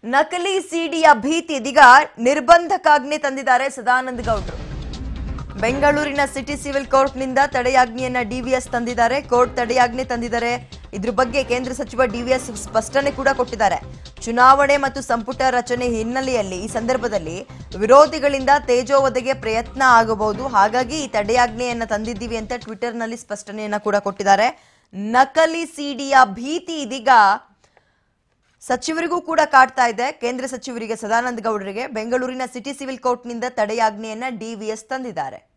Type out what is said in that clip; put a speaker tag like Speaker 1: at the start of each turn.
Speaker 1: ನಕಲಿ ಸಿಡಿಯ ಭೀತಿ ಇದೀಗ ನಿರ್ಬಂಧಕ್ಕಾಜ್ಞೆ ತಂದಿದ್ದಾರೆ ಸದಾನಂದ ಗೌಡ್ರು ಬೆಂಗಳೂರಿನ ಸಿಟಿ ಸಿವಿಲ್ ಕೋರ್ಟ್ನಿಂದ ತಡೆಯಾಜ್ಞೆಯನ್ನ ಡಿವಿಎಸ್ ತಂದಿದ್ದಾರೆ ಕೋರ್ಟ್ ತಡೆಯಾಜ್ಞೆ ತಂದಿದ್ದಾರೆ ಇದ್ರ ಬಗ್ಗೆ ಕೇಂದ್ರ ಸಚಿವ ಡಿವಿಎಸ್ ಸ್ಪಷ್ಟನೆ ಕೂಡ ಕೊಟ್ಟಿದ್ದಾರೆ ಚುನಾವಣೆ ಮತ್ತು ಸಂಪುಟ ರಚನೆ ಹಿನ್ನೆಲೆಯಲ್ಲಿ ಈ ಸಂದರ್ಭದಲ್ಲಿ ವಿರೋಧಿಗಳಿಂದ ತೇಜೋವಧೆಗೆ ಪ್ರಯತ್ನ ಆಗಬಹುದು ಹಾಗಾಗಿ ಈ ತಡೆಯಾಜ್ಞೆಯನ್ನ ತಂದಿದ್ದೀವಿ ಅಂತ ಟ್ವಿಟರ್ನಲ್ಲಿ ಸ್ಪಷ್ಟನೆಯನ್ನ ಕೂಡ ಕೊಟ್ಟಿದ್ದಾರೆ ನಕಲಿ ಸಿಡಿಯ ಭೀತಿ ಇದೀಗ ಸಚಿವರಿಗೂ ಕೂಡ ಕಾಡ್ತಾ ಇದೆ ಕೇಂದ್ರ ಸಚಿವರಿಗೆ ಸದಾನಂದ ಗೌಡರಿಗೆ ಬೆಂಗಳೂರಿನ ಸಿಟಿ ಸಿವಿಲ್ ಕೋರ್ಟ್ನಿಂದ ತಡೆಯಾಜ್ಞೆಯನ್ನ ಡಿವಿಎಸ್ ತಂದಿದ್ದಾರೆ